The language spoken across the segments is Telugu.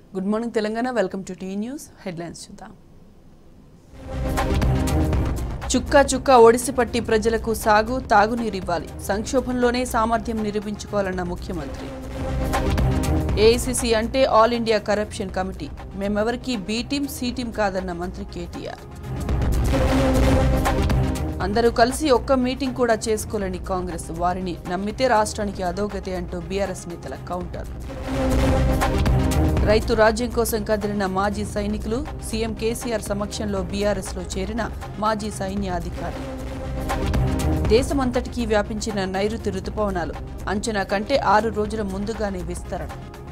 Good morning Telangana welcome to T news headlines చూద్దాం చుక్క చుక్క ఒడిసి పట్టి ప్రజలకు సాగు తాగునీరు ఇవ్వాలి సంక్షోభంలోనే సామర్థ్యం నిరూపించుకోవాలన్న ముఖ్యమంత్రి ఏఐసిసి అంటే ఆల్ ఇండియా కరప్షన్ కమిటీ మేమెవరికి బి టీం సి టీం కాదన్న మంత్రి కేటీఆర్ అందరూ కలిసి ఒక్క మీటింగ్ కూడా చేసుకోలేని కాంగ్రెస్ వారిని నమ్మితే రాష్ట్రానికి అధోగతి అంటూ బీఆర్ఎస్ నేతల కౌంటర్ రైతు రాజ్యం కోసం కదిలిన మాజీ సైనికులు సీఎం కేసీఆర్ సమక్షంలో బీఆర్ఎస్ లో చేరిన మాజీ సైన్య అధికారులు దేశమంతటికీ వ్యాపించిన నైరుతి రుతుపవనాలు అంచనా కంటే ఆరు రోజుల ముందుగానే విస్తరణ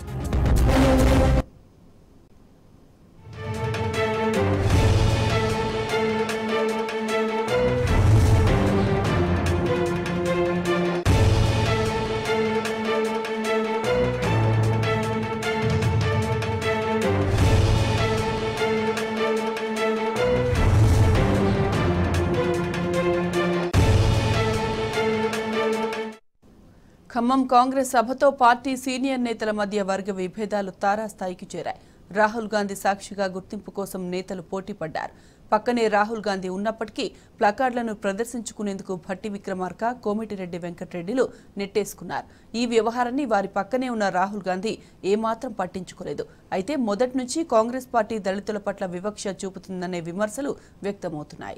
ఖమ్మం కాంగ్రెస్ సభతో పార్టీ సీనియర్ నేతల మధ్య వర్గ విభేదాలు తారాస్థాయికి చేరాయి రాహుల్ గాంధీ సాక్షిగా గుర్తింపు కోసం నేతలు పోటీ పడ్డారు పక్కనే రాహుల్ గాంధీ ఉన్నప్పటికీ ప్లకార్డులను ప్రదర్శించుకునేందుకు భట్టి విక్రమార్క కోమిటిరెడ్డి వెంకటరెడ్డిలు నెట్టేసుకున్నారు ఈ వ్యవహారాన్ని వారి పక్కనే ఉన్న రాహుల్ గాంధీ ఏమాత్రం పట్టించుకోలేదు అయితే మొదటి నుంచి కాంగ్రెస్ పార్టీ దళితుల పట్ల వివక్ష చూపుతుందనే విమర్శలు వ్యక్తమవుతున్నాయి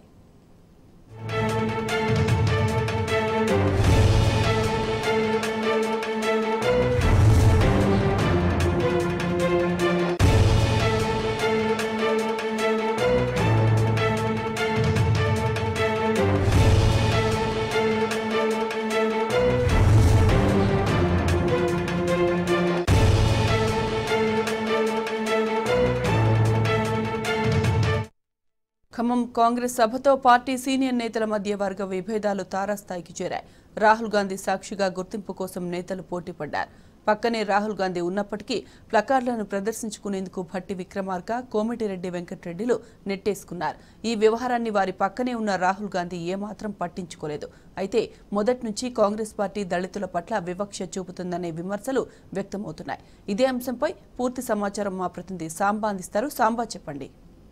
ఖమ్మం కాంగ్రెస్ సభతో పార్టీ సీనియర్ నేతల మధ్య వర్గ విభేదాలు తారాస్థాయికి చేరాయి రాహుల్ గాంధీ సాక్షిగా గుర్తింపు కోసం నేతలు పోటీ పడ్డారు పక్కనే రాహుల్ గాంధీ ఉన్నప్పటికీ ప్లకార్డులను ప్రదర్శించుకునేందుకు భట్టి విక్రమార్క కోమిటిరెడ్డి వెంకటరెడ్డిలు నెట్టేసుకున్నారు ఈ వ్యవహారాన్ని వారి పక్కనే ఉన్న రాహుల్ గాంధీ ఏమాత్రం పట్టించుకోలేదు అయితే మొదటి నుంచి కాంగ్రెస్ పార్టీ దళితుల పట్ల వివక్ష చూపుతుందనే విమర్శలు వ్యక్తమవుతున్నాయి ఇదే అంశంపై పూర్తి సమాచారం మా ప్రతినిధి సాంబా అందిస్తారు సాంబా చెప్పండి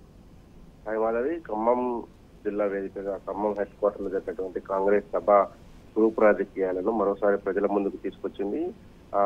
హాయ్ మాధవి ఖమ్మం జిల్లా వేదికగా ఖమ్మం హెడ్ క్వార్టర్ లో జరిగినటువంటి కాంగ్రెస్ సభ గ్రూప్ రాజకీయాలను మరోసారి ప్రజల ముందుకు తీసుకొచ్చింది ఆ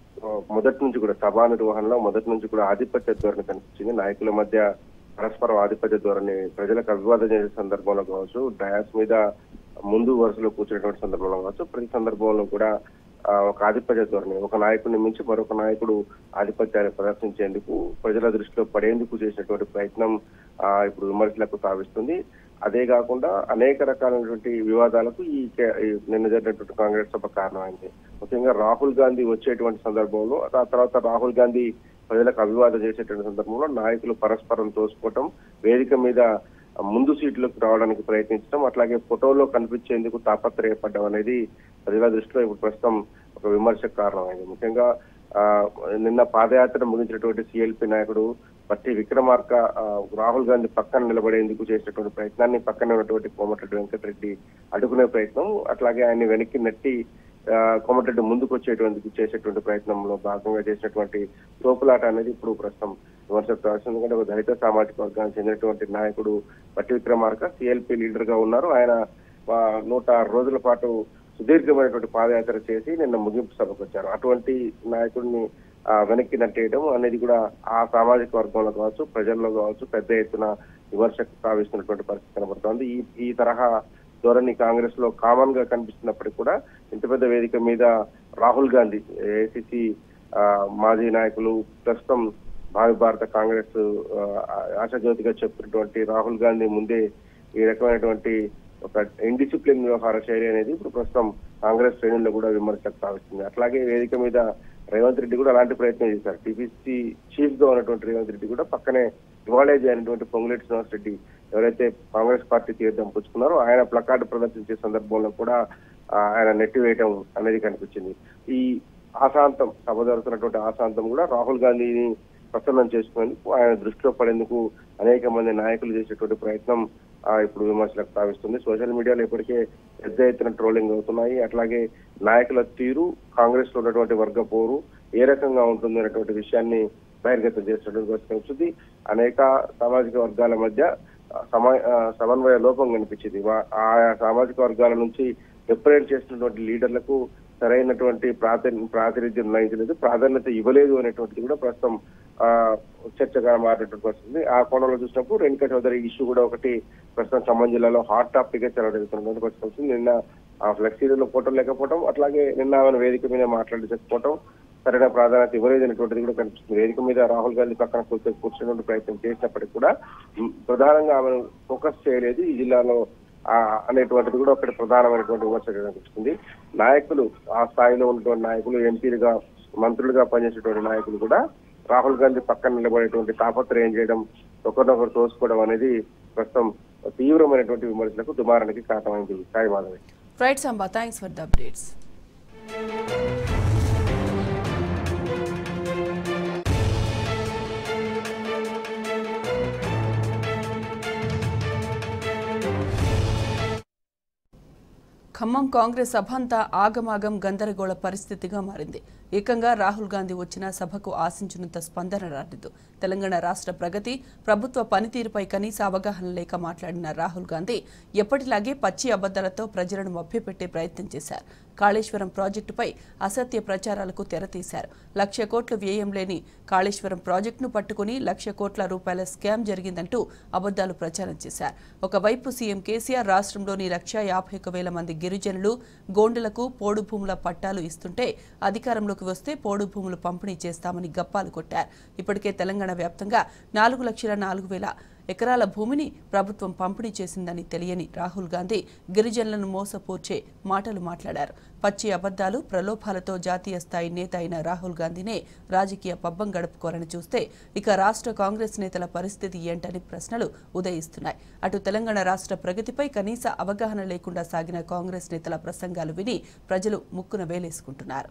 మొదటి నుంచి కూడా సభా నిర్వహణలో మొదటి నుంచి కూడా ఆధిపత్య ధోరణి కనిపించింది నాయకుల మధ్య పరస్పరం ఆధిపత్య ధోరణి ప్రజలకు అభివాదం చేసే సందర్భంలో కావచ్చు డయాస్ మీద ముందు వరుసలో కూర్చునేటువంటి సందర్భంలో కావచ్చు ప్రతి సందర్భంలో కూడా ఆ, ఒక ఆధిపత్య ధోరణి ఒక నాయకుడిని మించి మరొక నాయకుడు ఆధిపత్యాన్ని ప్రదర్శించేందుకు ప్రజల దృష్టిలో పడేందుకు చేసినటువంటి ప్రయత్నం ఆ, ఇప్పుడు విమర్శలకు సావిస్తుంది అదే కాకుండా అనేక రకాలైనటువంటి వివాదాలకు ఈ కే- ఈ నిన్న జరిగినటువంటి కాంగ్రెస్ సభ కారణమైంది ముఖ్యంగా రాహుల్ గాంధీ వచ్చేటువంటి సందర్భంలో ఆ తర్వాత రాహుల్ గాంధీ ప్రజలకు అభివాదం చేసేటువంటి సందర్భంలో నాయకులు పరస్పరం తోసుకోవటం వేదిక మీద ముందు సీట్లకు రావడానికి ప్రయత్నించడం అట్లాగే ఫోటోలో కనిపించేందుకు తాపత్రయపడడం అనేది ప్రజల దృష్టిలో ఇప్పుడు ప్రస్తుతం ఒక విమర్శకు కారణమైంది ముఖ్యంగా ఆ, నిన్న పాదయాత్ర ముగించినటువంటి సిఎల్పి నాయకుడు పట్టి విక్రమార్క ఆ, రాహుల్ గాంధీ పక్కన నిలబడేందుకు చేసినటువంటి ప్రయత్నాన్ని పక్కన ఉన్నటువంటి కోమటిరెడ్డి వెంకటరెడ్డి అడ్డుకునే ప్రయత్నం అట్లాగే ఆయన్ని వెనక్కి నెట్టి ఆ, కోమటిరెడ్డి ముందుకు వచ్చేటువంటి చేసేటువంటి ప్రయత్నంలో భాగంగా చేసినటువంటి తోపులాట అనేది ఇప్పుడు ప్రస్తుతం విమర్శకు రావచ్చు ఎందుకంటే ఒక దళిత సామాజిక వర్గానికి చెందినటువంటి నాయకుడు పట్టి విక్రమార్క సిఎల్పి లీడర్ గా ఉన్నారు ఆయన ఆ, నూట ఆరు రోజుల పాటు సుదీర్ఘమైనటువంటి పాదయాత్ర చేసి నిన్న ముగింపు సభకు వచ్చారు అటువంటి నాయకుడిని ఆ, వెనక్కి నట్టేయడం అనేది కూడా ఆ సామాజిక వర్గంలో కావచ్చు ప్రజల్లో కావచ్చు పెద్ద ఎత్తున విమర్శకు సావిస్తున్నటువంటి పరిస్థితి కనబడుతోంది ఈ ఈ తరహా ధోరణి కాంగ్రెస్ లో కామన్ గా కనిపిస్తున్నప్పటికీ కూడా ఇంత పెద్ద వేదిక మీద రాహుల్ గాంధీ ఏఐసిసి మాజీ నాయకులు ప్రస్తుతం భావి భారత కాంగ్రెస్ ఆ, ఆశాజ్యోతిగా చెప్తున్నటువంటి రాహుల్ గాంధీ ముందే ఈ రకమైనటువంటి ఒక ఇండిసిప్లిన్ వ్యవహార శైలి అనేది ఇప్పుడు ప్రస్తుతం కాంగ్రెస్ శ్రేణుల్లో కూడా విమర్శకు సాగుతుంది అట్లాగే వేదిక మీద రేవంత్ రెడ్డి కూడా అలాంటి ప్రయత్నం చేశారు టీపీసీ చీఫ్ గా ఉన్నటువంటి రేవంత్ రెడ్డి కూడా పక్కనే ఇవాళేజ్ అయినటువంటి పొంగులేటి శ్రీనివాస్ రెడ్డి ఎవరైతే కాంగ్రెస్ పార్టీ తీర్థం పుచ్చుకున్నారో ఆయన ప్లకార్డు ప్రదర్శించే సందర్భంలో కూడా ఆ, ఆయన నెట్టివేయటం అనేది కనిపించింది ఈ ఆశాంతం సభ జరుగుతున్నటువంటి ఆశాంతం కూడా రాహుల్ గాంధీని ప్రసన్నం చేసుకునేందుకు ఆయన దృష్టిలో పడేందుకు అనేక మంది నాయకులు చేసేటువంటి ప్రయత్నం ఆ, ఇప్పుడు విమర్శలకు సాగిస్తుంది సోషల్ మీడియాలో ఇప్పటికే పెద్ద ఎత్తున ట్రోలింగ్ అవుతున్నాయి అట్లాగే నాయకుల తీరు కాంగ్రెస్ లో ఉన్నటువంటి వర్గ పోరు ఏ రకంగా ఉంటుంది అనేటువంటి విషయాన్ని బహిర్గతం చేసినటువంటి పరిస్థితి వచ్చింది అనేక సామాజిక వర్గాల మధ్య ఆ, సమా ఆ, సమన్వయ లోపం కనిపించింది వా- ఆయా సామాజిక వర్గాల నుంచి రిప్రజెంట్ చేసినటువంటి లీడర్లకు సరైనటువంటి ప్రాతి ప్రాతినిధ్యం వహించలేదు ప్రాధాన్యత ఇవ్వలేదు అనేటువంటిది కూడా ప్రస్తుతం ఆ చర్చగా మారినటువంటి పరిస్థితి ఉంది. ఆ కోణంలో చూసినప్పుడు రేణుకా చౌదరి ఇష్యూ కూడా ఒకటి ప్రస్తుతం ఖమ్మం జిల్లాలో హాట్ టాపిక్ గా చదవడుతున్నటువంటి పరిస్థితి వచ్చింది నిన్న ఆ ఫ్లెక్సీలో ఫోటో లేకపోవడం అట్లాగే నిన్న ఆమె వేదిక మీద మాట్లాడకపోవడం సరైన ప్రాధాన్యత ఇవ్వలేదు అనేటువంటిది కూడా కనిపిస్తుంది వేదిక మీద రాహుల్ గాంధీ పక్కన కూర్చొని కూర్చునే ప్రయత్నం చేసినప్పటికీ కూడా ఉమ్, ప్రధానంగా ఆమెను ఫోకస్ చేయలేదు ఈ జిల్లాలో ఆ అనేటువంటిది కూడా ఒకటి ప్రధానమైనటువంటి విమర్శగా కనిపిస్తుంది నాయకులు ఆ స్థాయిలో ఉన్నటువంటి నాయకులు ఎంపీలుగా మంత్రులుగా పనిచేసేటువంటి నాయకులు కూడా రాహుల్ గాంధీ పక్కన నిలబడేటువంటి తాపత్రయం చేయడం ఒకరినొకరు తోసుకోవడం అనేది ప్రస్తుతం తీవ్రమైనటువంటి విమర్శలకు దుమారానికి కారణమైంది Sai Madhavi right Samba thanks for the updates Khammam Congress సభ అంతా ఆగమాగం గందరగోళ పరిస్థితిగా మారింది ఏకంగా రాహుల్ గాంధీ వచ్చిన సభకు ఆశించినంత స్పందన రాలేదు తెలంగాణ రాష్ట్ర ప్రగతి ప్రభుత్వ పనితీరుపై కనీస అవగాహన లేక మాట్లాడిన రాహుల్ గాంధీ ఎప్పటిలాగే పచ్చి అబద్దాలతో ప్రజలను మభ్యపెట్టే ప్రయత్నం చేశారు కాళేశ్వరం ప్రాజెక్టుపై అసత్య ప్రచారాలకు తెరతీశారు లక్ష కోట్లు వ్యయం లేని కాళేశ్వరం ప్రాజెక్టును పట్టుకుని లక్ష కోట్ల రూపాయల స్కామ్ జరిగిందంటూ అబద్దాలు ప్రచారం చేశారు ఒకవైపు సీఎం కేసీఆర్ రాష్ట్రంలోని లక్ష యాభై ఒక వేల మంది గిరిజనులు గోండులకు పోడు భూముల పట్టాలు ఇస్తుంటే అధికారంలోకి వస్తే పోడు భూములు పంపిణీ చేస్తామని గప్పాలు కొట్టారు ఇప్పటికే తెలంగాణ వ్యాప్తంగా నాలుగు లక్షల నాలుగు వేల ఎకరాల భూమిని ప్రభుత్వం పంపిణీ చేసిందని తెలియని రాహుల్ గాంధీ గిరిజనులను మోసపోర్చే మాటలు మాట్లాడారు పచ్చి అబద్దాలు ప్రలోభాలతో జాతీయ స్థాయి నేత అయిన రాహుల్ గాంధీనే రాజకీయ పబ్బం గడుపుకోరని చూస్తే ఇక రాష్ట్ర కాంగ్రెస్ నేతల పరిస్థితి ఏంటని ప్రశ్నలు ఉదయిస్తున్నాయి అటు తెలంగాణ రాష్ట్ర ప్రగతిపై కనీస అవగాహన లేకుండా సాగిన కాంగ్రెస్ నేతల ప్రసంగాలు విని ప్రజలు ముక్కున వేలేసుకుంటున్నారు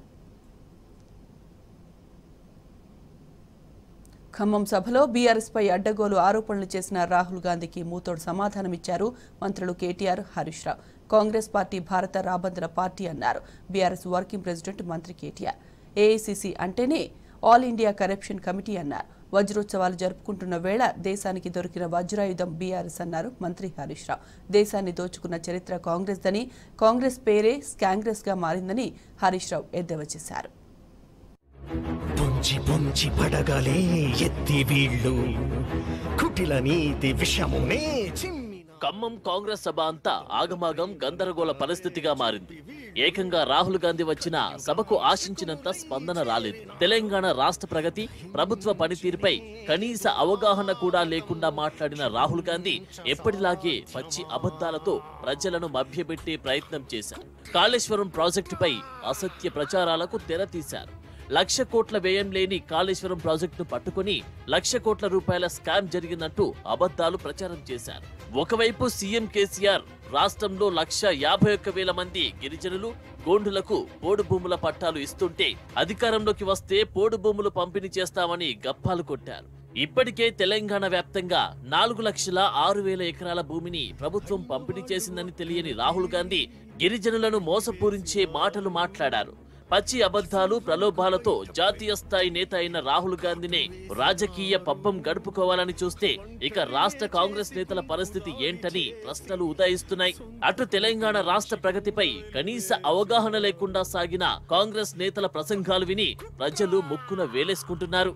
ఖమ్మం సభలో బీఆర్ఎస్పై అడ్డగోలు ఆరోపణలు చేసిన రాహుల్ గాంధీకి మూతోడు సమాధానమిచ్చారు మంత్రులు కేటీఆర్ హరీష్ రావు కాంగ్రెస్ పార్టీ భారత రాబందుల పార్టీ అన్నారు బీఆర్ఎస్ వర్కింగ్ ప్రెసిడెంట్ మంత్రి కేటీఆర్ ఏఐసిసి అంటేనే ఆల్ ఇండియా కరప్షన్ కమిటీ అన్నారు వజ్రోత్సవాలు జరుపుకుంటున్న వేళ దేశానికి దొరికిన వజ్రాయుధం బీఆర్ఎస్ అన్నారు మంత్రి హరీష్ రావు దేశాన్ని దోచుకున్న చరిత్ర కాంగ్రెస్ దని కాంగ్రెస్ పేరే స్కాంగ్రెస్ గా మారిందని హరీష్ రావు ఎద్దేవా చేశారు పొంచి పొంచి పడగలే ఎత్తి వీళ్ళు కుటిల నీతి విషమునే చిమ్మిన ఖమ్మం కాంగ్రెస్ సభ అంతా ఆగమాగం గందరగోళ పరిస్థితిగా మారింది ఏకంగా రాహుల్ గాంధీ వచ్చిన సభకు ఆశించినంత స్పందన రాలేదు తెలంగాణ రాష్ట్ర ప్రగతి ప్రభుత్వ పనితీరుపై కనీస అవగాహన కూడా లేకుండా మాట్లాడిన రాహుల్ గాంధీ ఎప్పటిలాగే పచ్చి అబద్ధాలతో ప్రజలను మభ్యపెట్టే ప్రయత్నం చేశారు కాళేశ్వరం ప్రాజెక్టుపై అసత్య ప్రచారాలకు తెర తీశారు లక్ష కోట్ల వ్యయం లేని కాళేశ్వరం ప్రాజెక్టును పట్టుకుని లక్ష కోట్ల రూపాయల స్కామ్ జరిగిందంటూ అబద్ధాలు ప్రచారం చేశారు ఒకవైపు సీఎం కేసీఆర్ రాష్ట్రంలో లక్ష యాభై ఒక్క వేల మంది గిరిజనులు గోండులకు పోడు భూముల పట్టాలు ఇస్తుంటే అధికారంలోకి వస్తే పోడు భూములు పంపిణీ చేస్తామని గప్పాలు కొట్టారు ఇప్పటికే తెలంగాణ వ్యాప్తంగా నాలుగు లక్షల ఆరు వేల ఎకరాల భూమిని ప్రభుత్వం పంపిణీ చేసిందని తెలియని రాహుల్ గాంధీ గిరిజనులను మోసపూరించే మాటలు మాట్లాడారు పచ్చి అబద్ధాలు ప్రలోభాలతో జాతీయ స్థాయి నేత అయిన రాహుల్ గాంధీనే రాజకీయ పబ్బం గడుపుకోవాలని చూస్తే ఇక రాష్ట్ర కాంగ్రెస్ నేతల పరిస్థితి ఏంటని ప్రశ్నలు ఉదయిస్తున్నాయి అటు తెలంగాణ రాష్ట్ర ప్రగతిపై కనీస అవగాహన లేకుండా సాగిన కాంగ్రెస్ నేతల ప్రసంగాలు విని ప్రజలు ముక్కున వేలేసుకుంటున్నారు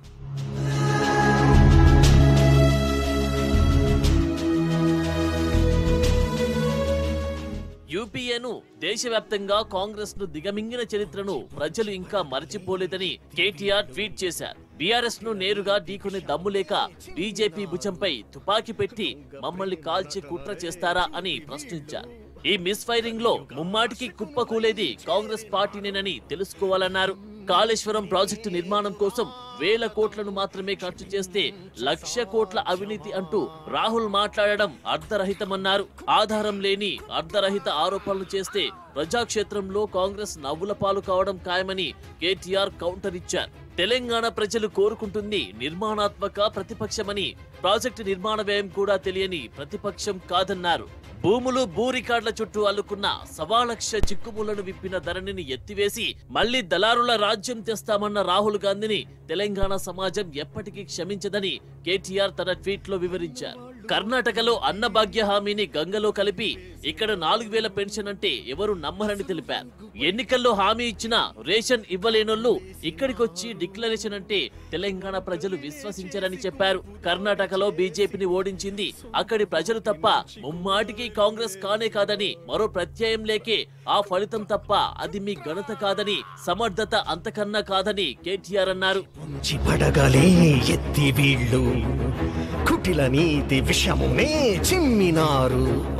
యూపీఏను దేశవ్యాప్తంగా కాంగ్రెస్ ను దిగమింగిన చరిత్రను ప్రజలు ఇంకా మరచిపోలేదని కేటీఆర్ ట్వీట్ చేశారు బీఆర్ఎస్ ను నేరుగా ఢీకొనే దమ్ము లేక బీజేపీ భుజంపై తుపాకీ పెట్టి మమ్మల్ని కాల్చి కుట్ర చేస్తారా అని ప్రశ్నించారు ఈ మిస్ ఫైరింగ్ లో ముమ్మాటికి కుప్పకూలేది కాంగ్రెస్ పార్టీనేనని తెలుసుకోవాలన్నారు కాళేశ్వరం ప్రాజెక్టు నిర్మాణం కోసం వేల కోట్లను మాత్రమే ఖర్చు చేస్తే లక్ష కోట్ల అవినీతి అంటూ రాహుల్ మాట్లాడడం అర్ధరహితమన్నారు ఆధారం లేని అర్ధరహిత ఆరోపణలు చేస్తే ప్రజాక్షేత్రంలో కాంగ్రెస్ నవ్వుల పాలు కావడం ఖాయమని కేటీఆర్ కౌంటర్ ఇచ్చారు తెలంగాణ ప్రజలు కోరుకుంటుంది నిర్మాణాత్మక ప్రతిపక్షమని ప్రాజెక్టు నిర్మాణ వ్యయం కూడా తెలియని ప్రతిపక్షం కాదన్నారు భూములు భూ రికార్డుల చుట్టూ అల్లుకున్న సవాలక్ష చిక్కుములను విప్పిన ధరణిని ఎత్తివేసి మళ్లీ దళారుల రాజ్యం తెస్తామన్న రాహుల్ గాంధీని తెలంగాణ తెలంగాణ సమాజం ఎప్పటికీ క్షమించదని కేటీఆర్ తన ట్వీట్ లో వివరించారు కర్ణాటకలో అన్నభాగ్య హామీని గంగలో కలిపి ఇక్కడ నాలుగు వేల పెన్షన్ అంటే ఎవరు నమ్మరని తెలిపారు ఎన్నికల్లో హామీ ఇచ్చిన రేషన్ ఇవ్వలేనోళ్ళు ఇక్కడికొచ్చి డిక్లరేషన్ అంటే తెలంగాణ ప్రజలు విశ్వసించరని చెప్పారు కర్ణాటకలో బీజేపీని ఓడించింది అక్కడి ప్రజలు తప్ప ముమ్మాటికి కాంగ్రెస్ కానే కాదని మరో ప్రత్యయం లేకే ఆ ఫలితం తప్ప అది మీ ఘనత కాదని సమర్థత అంతకన్నా కాదని కేటీఆర్ అన్నారు ముంచి పడగలే ఎత్తి వీళ్ళు కుటిల నీతి విషమునే చిమ్మినారు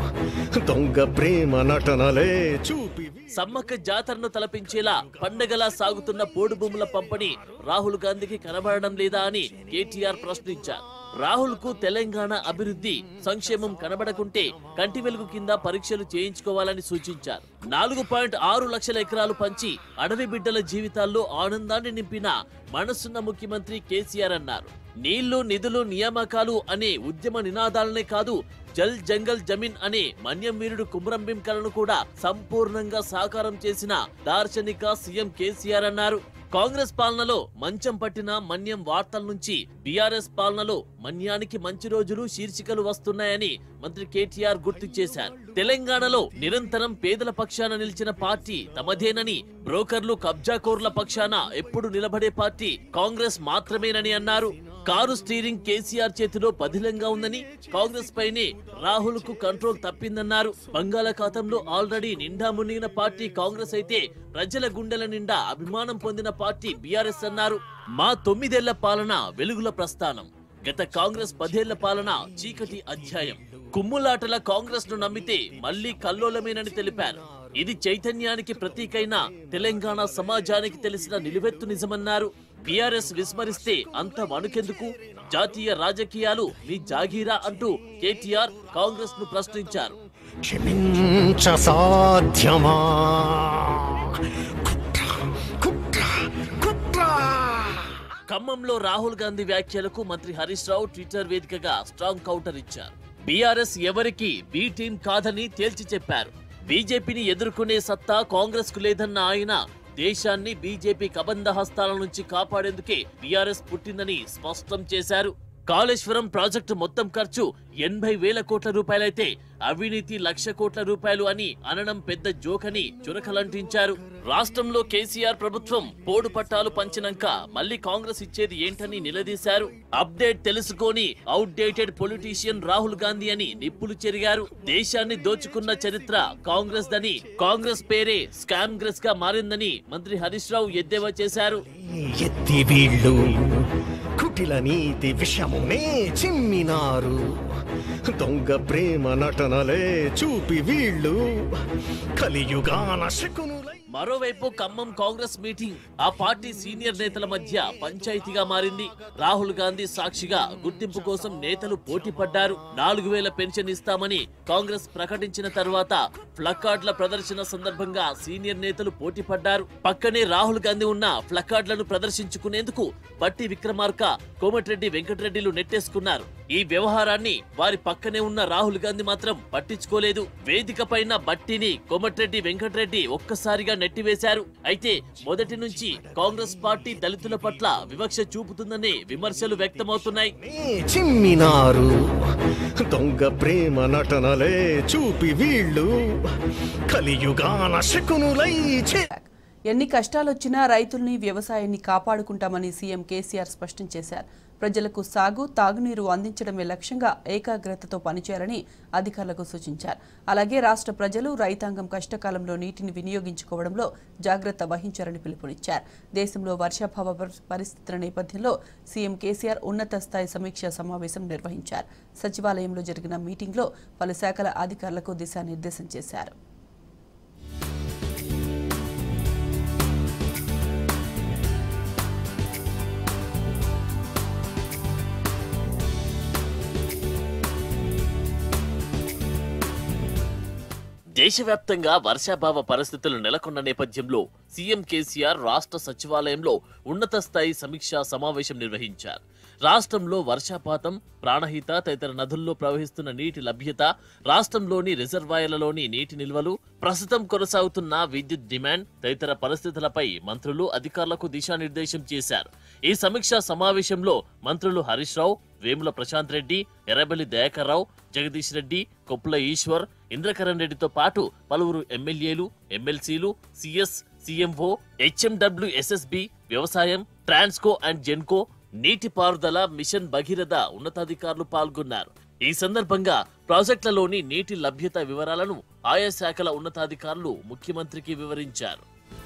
దొంగ ప్రేమ నటనలే చూపి సమ్మక్క జాతరను తలపించేలా పండగలా సాగుతున్న పోడు భూముల పంపిణీ రాహుల్ గాంధీకి కనబడడం లేదా అని కేటీఆర్ ప్రశ్నించారు రాహుల్ కు తెలంగాణ అభివృద్ధి సంక్షేమం కనబడకుంటే కంటి వెలుగు కింద పరీక్షలు చేయించుకోవాలని సూచించారు నాలుగు పాయింట్ ఆరు లక్షల ఎకరాలు పంచి అడవి బిడ్డల జీవితాల్లో ఆనందాన్ని నింపిన మనసున్న ముఖ్యమంత్రి కేసీఆర్ అన్నారు నీళ్లు నిధులు నియామకాలు అనే ఉద్యమ నినాదాలనే కాదు జల్ జంగల్ జమీన్ అనే మన్యం వీరుడు కుమరం భీం కలను కూడా సంపూర్ణంగా సాకారం చేసిన దార్శనిక సీఎం కేసీఆర్ అన్నారు కాంగ్రెస్ పాలనలో మంచం పట్టిన మన్యం వార్తల నుంచి బీఆర్ఎస్ పాలనలో మన్యానికి మంచి రోజులు శీర్షికలు వస్తున్నాయని మంత్రి కేటీఆర్ గుర్తు చేశారు తెలంగాణలో నిరంతరం పేదల పక్షాన నిలిచిన పార్టీ తమదేనని బ్రోకర్లు కబ్జాకోర్ల పక్షాన ఎప్పుడు నిలబడే పార్టీ కాంగ్రెస్ మాత్రమేనని అన్నారు కారు స్టీరింగ్ కేసీఆర్ చేతిలో పదిలంగా ఉందని కాంగ్రెస్ పైనే రాహుల్ కు కంట్రోల్ తప్పిందన్నారు బంగాళాఖాతంలో ఆల్రెడీ నిండా మునిగిన పార్టీ కాంగ్రెస్ అయితే ప్రజల గుండెల నిండా అభిమానం పొందిన పార్టీ బీఆర్ఎస్ అన్నారు మా తొమ్మిదేళ్ల పాలన వెలుగుల ప్రస్థానం గత కాంగ్రెస్ పదేళ్ల పాలన చీకటి అధ్యాయం కుమ్ములాటల కాంగ్రెస్ ను నమ్మితే మళ్లీ కల్లోలమేనని తెలిపారు ఇది చైతన్యానికి ప్రతీకైన తెలంగాణ సమాజానికి తెలిసిన నిలువెత్తు నిజమన్నారు బీఆర్ఎస్ విస్మరిస్తే అంత వణుకెందుకు జాతీయ రాజకీయాలు మీ జాగీరా అంటూ కేటీఆర్ కాంగ్రెస్ ను ప్రశ్నించారు క్షమించ సాధ్యమా కుట్ర కుట్ర కుట్ర ఖమ్మంలో రాహుల్ గాంధీ వ్యాఖ్యలకు మంత్రి హరీష్ రావు ట్విట్టర్ వేదికగా స్ట్రాంగ్ కౌంటర్ ఇచ్చారు బీఆర్ఎస్ ఎవరికి బి టీం కాదని తేల్చి చెప్పారు బీజేపీని ఎదుర్కొనే సత్తా కాంగ్రెస్ కు లేదన్న ఆయన దేశాన్ని బీజేపీ కబంధ హస్తాల నుంచి కాపాడేందుకే బీఆర్ఎస్ పుట్టిందని స్పష్టం చేశారు కాళేశ్వరం ప్రాజెక్టు మొత్తం ఖర్చు ఎనభై వేల కోట్ల రూపాయలైతే అవినీతి లక్ష కోట్ల రూపాయలు అని అనడం పెద్ద జోకని చురకలంటించారు రాష్ట్రంలో కేసీఆర్ ప్రభుత్వం పోడు పట్టాలు పంచినాక మళ్ళీ కాంగ్రెస్ ఇచ్చేది ఏంటని నిలదీశారు అప్డేట్ తెలుసుకొని అవుట్డేటెడ్ పొలిటీషియన్ రాహుల్ గాంధీ అని నిప్పులు చెరిగారు దేశాన్ని దోచుకున్న చరిత్ర కాంగ్రెస్ దని కాంగ్రెస్ పేరే స్కామ్ గ్రెస్ గా మారిందని మంత్రి హరీష్ రావు ఎద్దేవా చేశారు ఎత్తి వీళ్ళు కుటిల నీతి విషమునే చిమ్మినారు దొంగ ప్రేమ నటనలే చూపి వీళ్ళు కలియుగాన శకునులై మరోవైపు ఖమ్మం కాంగ్రెస్ మీటింగ్ ఆ పార్టీ సీనియర్ నేతల మధ్య పంచాయతీగా మారింది రాహుల్ గాంధీ సాక్షిగా గుర్తింపు కోసం నేతలు పోటీ పడ్డారు నాలుగు వేల పెన్షన్ ఇస్తామని కాంగ్రెస్ ప్రకటించిన తర్వాత ప్లకార్డుల ప్రదర్శన సందర్భంగా సీనియర్ నేతలు పోటీ పడ్డారు పక్కనే రాహుల్ గాంధీ ఉన్న ప్లకార్డులను ప్రదర్శించుకునేందుకు బట్టి విక్రమార్క కోమటిరెడ్డి వెంకటరెడ్డిలు నెట్టేసుకున్నారు ఈ వ్యవహారాన్ని వారి పక్కనే ఉన్న రాహుల్ గాంధీ మాత్రం పట్టించుకోలేదు వేదిక పైన బట్టిని కోమటిరెడ్డి వెంకటరెడ్డి ఒక్కసారిగా నెట్టివేశారు అయితే మొదటి నుంచి కాంగ్రెస్ పార్టీ దళితుల పట్ల వివక్ష చూపుతుందనే విమర్శలు వ్యక్తమవుతున్నాయి చిమ్మినారు దొంగ ప్రేమ నటనలే చూపి వీళ్ళు కలియుగాన శకునులై చే ఎన్ని కష్టాలొచ్చినా రైతుల్ని వ్యవసాయాన్ని కాపాడుకుంటామని సీఎం కేసీఆర్ స్పష్టం చేశారు ప్రజలకు సాగు తాగునీరు అందించడమే లక్ష్యంగా ఏకాగ్రతతో పనిచేయాలని అధికారులకు సూచించారు అలాగే రాష్ట్ర ప్రజలు రైతాంగం కష్టకాలంలో నీటిని వినియోగించుకోవడంలో జాగ్రత్త వహించాలని పిలుపునిచ్చారు దేశంలో వర్షాభావ పరి- పరిస్థితుల నేపథ్యంలో సీఎం కేసీఆర్ ఉన్నత స్థాయి సమీక్షా సమావేశం నిర్వహించారు సచివాలయంలో జరిగిన మీటింగ్లో పలు శాఖల అధికారులకు దిశానిర్దేశం చేశారు దేశవ్యాప్తంగా వర్షాభావ పరిస్థితులు నెలకొన్న నేపథ్యంలో సీఎం కేసీఆర్ రాష్ట్ర సచివాలయంలో ఉన్నత స్థాయి సమీక్షా సమావేశం నిర్వహించారు రాష్ట్రంలో వర్షపాతం ప్రాణహిత తదితర నదుల్లో ప్రవహిస్తున్న నీటి లభ్యత రాష్ట్రంలోని రిజర్వాయర్లలోని నీటి నిల్వలు ప్రస్తుతం కొనసాగుతున్న విద్యుత్ డిమాండ్ తదితర పరిస్థితులపై మంత్రులు అధికారులకు దిశానిర్దేశం చేశారు ఈ సమీక్షా సమావేశంలో మంత్రులు హరీష్ రావు వేముల ప్రశాంత్ రెడ్డి ఎర్రబెల్లి దయాకర్ రావు జగదీష్ రెడ్డి కొప్పుల ఈశ్వర్ ఇంద్రకరణ్ రెడ్డితో పాటు పలువురు ఎమ్మెల్యేలు ఎమ్మెల్సీలు సిఎస్ సిఎంఓ హెచ్ఎండబ్ల్యూ ఎస్ఎస్బి వ్యవసాయం ట్రాన్స్కో అండ్ జెన్కో నీటిపారుదల మిషన్ భగీరథ ఉన్నతాధికారులు పాల్గొన్నారు ఈ సందర్భంగా ప్రాజెక్టులలోని నీటి లభ్యత వివరాలను ఆయా శాఖల ఉన్నతాధికారులు ముఖ్యమంత్రికి వివరించారు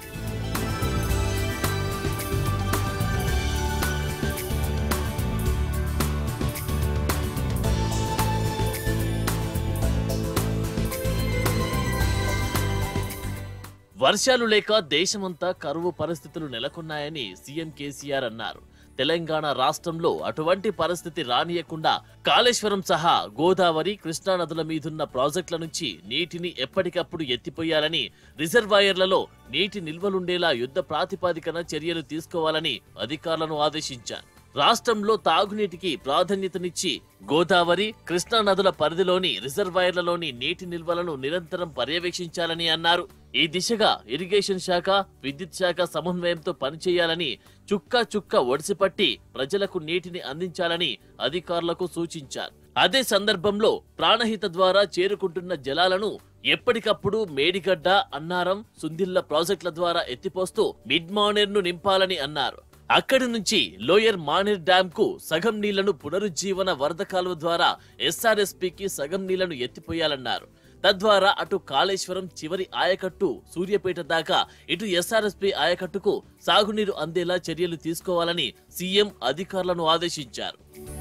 వర్షాలు లేక దేశమంతా కరువు పరిస్థితులు నెలకొన్నాయని సీఎం కేసీఆర్ అన్నారు తెలంగాణ రాష్ట్రంలో అటువంటి పరిస్థితి రానియకుండా కాళేశ్వరం సహా గోదావరి కృష్ణా నదుల మీదున్న ప్రాజెక్టుల నుంచి నీటిని ఎప్పటికప్పుడు ఎత్తిపోయాలని రిజర్వాయర్లలో నీటి నిల్వలుండేలా యుద్ధ ప్రాతిపాదికన చర్యలు తీసుకోవాలని అధికారులను ఆదేశించారు రాష్ట్రంలో తాగునీటికి ప్రాధాన్యతనిచ్చి గోదావరి కృష్ణా నదుల పరిధిలోని రిజర్వాయర్లలోని నీటి నిల్వలను నిరంతరం పర్యవేక్షించాలని అన్నారు ఈ దిశగా ఇరిగేషన్ శాఖ విద్యుత్ శాఖ సమన్వయంతో పనిచేయాలని చుక్క చుక్క ఒడిసిపట్టి ప్రజలకు నీటిని అందించాలని అధికారులకు సూచించారు అదే సందర్భంలో ప్రాణహిత ద్వారా చేరుకుంటున్న జలాలను ఎప్పటికప్పుడు మేడిగడ్డ అన్నారం సుందిల్ల ప్రాజెక్టుల ద్వారా ఎత్తిపోస్తూ మిడ్ మానేర్ ను నింపాలని అన్నారు అక్కడి నుంచి లోయర్ మానేర్ డ్యామ్ కు సగం నీళ్లను పునరుజ్జీవన వరద కాలువ ద్వారా ఎస్ఆర్ఎస్పీకి సగం నీళ్లను ఎత్తిపోయాలన్నారు తద్వారా అటు కాళేశ్వరం చివరి ఆయకట్టు సూర్యపేట దాకా ఇటు ఎస్ఆర్ఎస్పీ ఆయకట్టుకు సాగునీరు అందేలా చర్యలు తీసుకోవాలని సీఎం అధికారులను ఆదేశించారు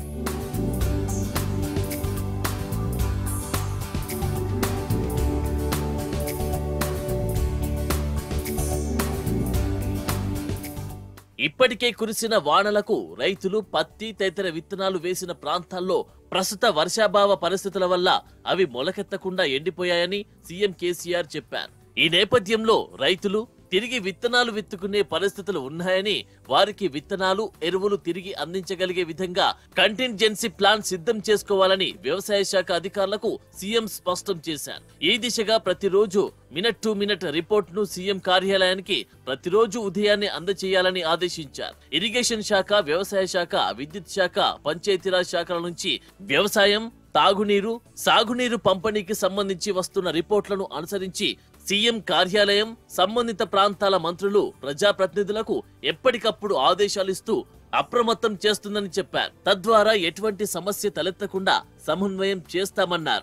ఇప్పటికే కురిసిన వానలకు రైతులు పత్తి తదితర విత్తనాలు వేసిన ప్రాంతాల్లో ప్రస్తుత వర్షాభావ పరిస్థితుల వల్ల అవి మొలకెత్తకుండా ఎండిపోయాయని సీఎం కేసీఆర్ చెప్పారు ఈ నేపథ్యంలో రైతులు తిరిగి విత్తనాలు విత్తుకునే పరిస్థితులు ఉన్నాయని వారికి విత్తనాలు ఎరువులు తిరిగి అందించగలిగే విధంగా కంటింజెన్సీ ప్లాన్ సిద్ధం చేసుకోవాలని వ్యవసాయ శాఖ అధికారులకు సీఎం స్పష్టం చేశారు ఈ దిశగా ప్రతిరోజు మినిట్ టు మినిట్ రిపోర్ట్ ను సీఎం కార్యాలయానికి ప్రతిరోజు ఉదయాన్నే అందజేయాలని ఆదేశించారు ఇరిగేషన్ శాఖ వ్యవసాయ శాఖ విద్యుత్ శాఖ పంచాయతీరాజ్ శాఖల నుంచి వ్యవసాయం తాగునీరు సాగునీరు పంపిణీకి సంబంధించి వస్తున్న రిపోర్ట్లను అనుసరించి సీఎం కార్యాలయం సంబంధిత ప్రాంతాల మంత్రులు ప్రజాప్రతినిధులకు ఎప్పటికప్పుడు ఆదేశాలిస్తూ అప్రమత్తం చేస్తుందని చెప్పారు తద్వారా ఎటువంటి సమస్య తలెత్తకుండా సమన్వయం చేస్తామన్నారు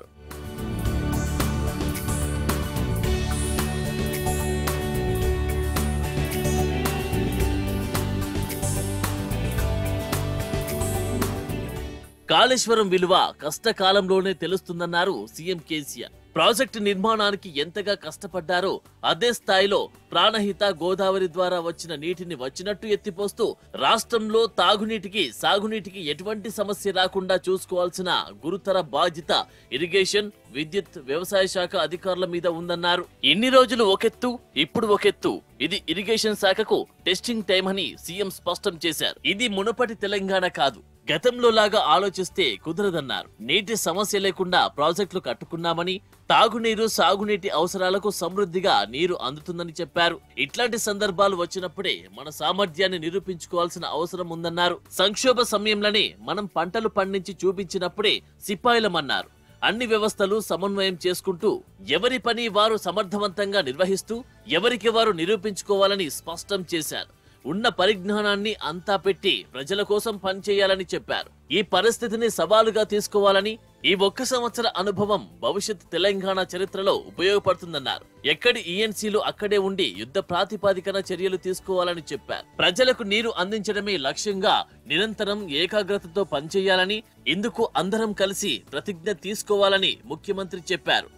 కాళేశ్వరం విలువ కష్టకాలంలోనే తెలుస్తుందన్నారు సీఎం కేసీఆర్ ప్రాజెక్టు నిర్మాణానికి ఎంతగా కష్టపడ్డారో అదే స్థాయిలో ప్రాణహిత గోదావరి ద్వారా వచ్చిన నీటిని వచ్చినట్టు ఎత్తిపోస్తూ రాష్ట్రంలో తాగునీటికి సాగునీటికి ఎటువంటి సమస్య రాకుండా చూసుకోవాల్సిన గురుతర బాధ్యత ఇరిగేషన్ విద్యుత్ వ్యవసాయ శాఖ అధికారుల మీద ఉందన్నారు ఇన్ని రోజులు ఒకెత్తు ఇప్పుడు ఒకెత్తు ఇది ఇరిగేషన్ శాఖకు టెస్టింగ్ టైం అని సీఎం స్పష్టం చేశారు ఇది మునుపటి తెలంగాణ కాదు గతంలో లాగా ఆలోచిస్తే కుదరదన్నారు నీటి సమస్య లేకుండా ప్రాజెక్టులు కట్టుకున్నామని తాగునీరు సాగునీటి అవసరాలకు సమృద్ధిగా నీరు అందుతుందని చెప్పారు ఇట్లాంటి సందర్భాలు వచ్చినప్పుడే మన సామర్థ్యాన్ని నిరూపించుకోవాల్సిన అవసరం ఉందన్నారు సంక్షోభ సమయంలోనే మనం పంటలు పండించి చూపించినప్పుడే సిపాయిలమన్నారు అన్ని వ్యవస్థలు సమన్వయం చేసుకుంటూ ఎవరి పని వారు సమర్థవంతంగా నిర్వహిస్తూ ఎవరికి వారు నిరూపించుకోవాలని స్పష్టం చేశారు ఉన్న పరిజ్ఞానాన్ని అంతా పెట్టి ప్రజల కోసం పనిచేయాలని చెప్పారు ఈ పరిస్థితిని సవాలుగా తీసుకోవాలని ఈ ఒక్క సంవత్సర అనుభవం భవిష్యత్ తెలంగాణ చరిత్రలో ఉపయోగపడుతుందన్నారు ఎక్కడి ఈఎన్సీలు అక్కడే ఉండి యుద్ధ ప్రాతిపాదికన చర్యలు తీసుకోవాలని చెప్పారు ప్రజలకు నీరు అందించడమే లక్ష్యంగా నిరంతరం ఏకాగ్రతతో పనిచేయాలని ఇందుకు అందరం కలిసి ప్రతిజ్ఞ తీసుకోవాలని ముఖ్యమంత్రి చెప్పారు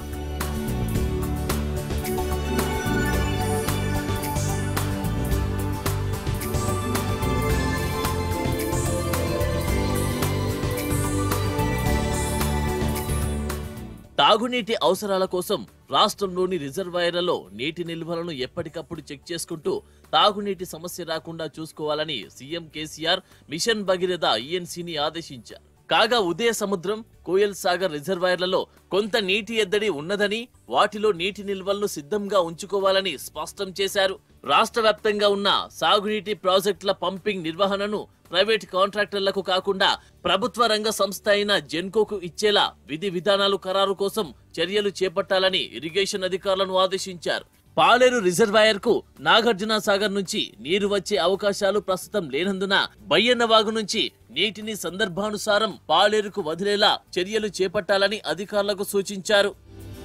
తాగునీటి అవసరాల కోసం రాష్ట్రంలోని రిజర్వాయర్లలో నీటి నిల్వలను ఎప్పటికప్పుడు చెక్ చేసుకుంటూ తాగునీటి సమస్య రాకుండా చూసుకోవాలని సీఎం కేసీఆర్ మిషన్ భగీరథ ఈఎన్సీని ఆదేశించారు కాగా ఉదయ సముద్రం కోయల్ సాగర్ రిజర్వాయర్లలో కొంత నీటి ఎద్దడి ఉన్నదని వాటిలో నీటి నిల్వలను సిద్ధంగా ఉంచుకోవాలని స్పష్టం చేశారు రాష్ట్ర వ్యాప్తంగా ఉన్న సాగునీటి ప్రాజెక్టుల పంపింగ్ నిర్వహణను ప్రైవేట్ కాంట్రాక్టర్లకు కాకుండా ప్రభుత్వ రంగ సంస్థ అయిన జెన్కోకు ఇచ్చేలా విధి విధానాలు ఖరారు కోసం చర్యలు చేపట్టాలని ఇరిగేషన్ అధికారులను ఆదేశించారు పాలేరు రిజర్వాయర్ కు నాగార్జున సాగర్ నుంచి నీరు వచ్చే అవకాశాలు ప్రస్తుతం లేనందున బయ్యన్న వాగు నుంచి నీటిని సందర్భానుసారం పాలేరుకు వదిలేలా చర్యలు చేపట్టాలని అధికారులకు సూచించారు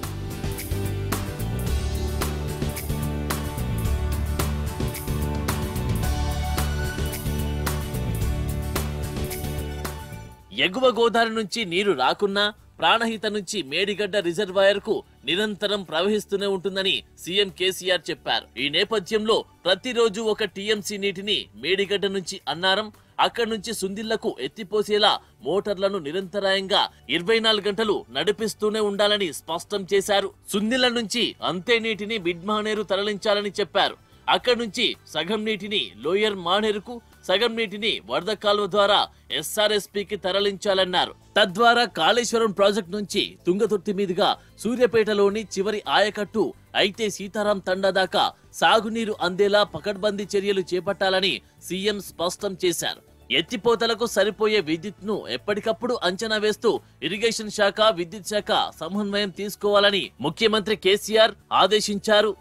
ఎగువ గోదావరి నుంచి నీరు రాకున్నా ప్రాణహిత నుంచి మేడిగడ్డ రిజర్వాయర్ కు నిరంతరం ప్రవహిస్తూనే ఉంటుందని సీఎం కేసీఆర్ చెప్పారు ఈ నేపథ్యంలో ప్రతిరోజు ఒక టీఎంసీ నీటిని మేడిగడ్డ నుంచి అన్నారం అక్కడి నుంచి సుందిళ్లకు ఎత్తిపోసేలా మోటార్లను నిరంతరాయంగా ఇరవై నాలుగు గంటలు నడిపిస్తూనే ఉండాలని స్పష్టం చేశారు సుందిళ్ల నుంచి అంతే నీటిని మిడ్మానేరు తరలించాలని చెప్పారు అక్కడి నుంచి సగం నీటిని లోయర్ మానేరుకు సగం నీటిని వరద కాలువ ద్వారా ఎస్ఆర్ఎస్పీకి తరలించాలన్నారు తద్వారా కాళేశ్వరం ప్రాజెక్టు నుంచి తుంగతుర్తి మీదుగా సూర్యాపేటలోని చివరి ఆయకట్టు అయితే సీతారాం తండా దాకా సాగునీరు అందేలా పకడ్బందీ చర్యలు చేపట్టాలని సీఎం స్పష్టం చేశారు ఎత్తిపోతలకు సరిపోయే విద్యుత్ను ఎప్పటికప్పుడు అంచనా వేస్తూ ఇరిగేషన్ శాఖ విద్యుత్ శాఖ సమన్వయం తీసుకోవాలని ముఖ్యమంత్రి కేసీఆర్ ఆదేశించారు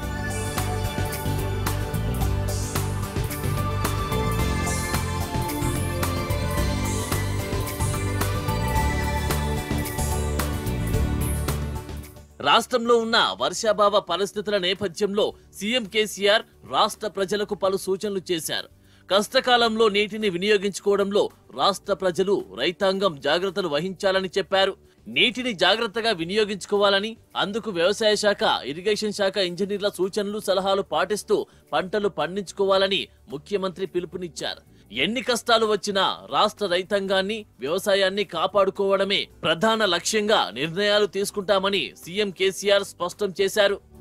రాష్ట్రంలో ఉన్న వర్షాభావ పరిస్థితుల నేపథ్యంలో సీఎం కేసీఆర్ రాష్ట్ర ప్రజలకు పలు సూచనలు చేశారు కష్టకాలంలో నీటిని వినియోగించుకోవడంలో రాష్ట్ర ప్రజలు రైతాంగం జాగ్రత్తలు వహించాలని చెప్పారు నీటిని జాగ్రత్తగా వినియోగించుకోవాలని అందుకు వ్యవసాయ శాఖ ఇరిగేషన్ శాఖ ఇంజనీర్ల సూచనలు సలహాలు పాటిస్తూ పంటలు పండించుకోవాలని ముఖ్యమంత్రి పిలుపునిచ్చారు ఎన్ని కష్టాలు వచ్చినా రాష్ట్ర రైతాంగాన్ని వ్యవసాయాన్ని కాపాడుకోవడమే ప్రధాన లక్ష్యంగా నిర్ణయాలు తీసుకుంటామని సీఎం కేసీఆర్ స్పష్టం చేశారు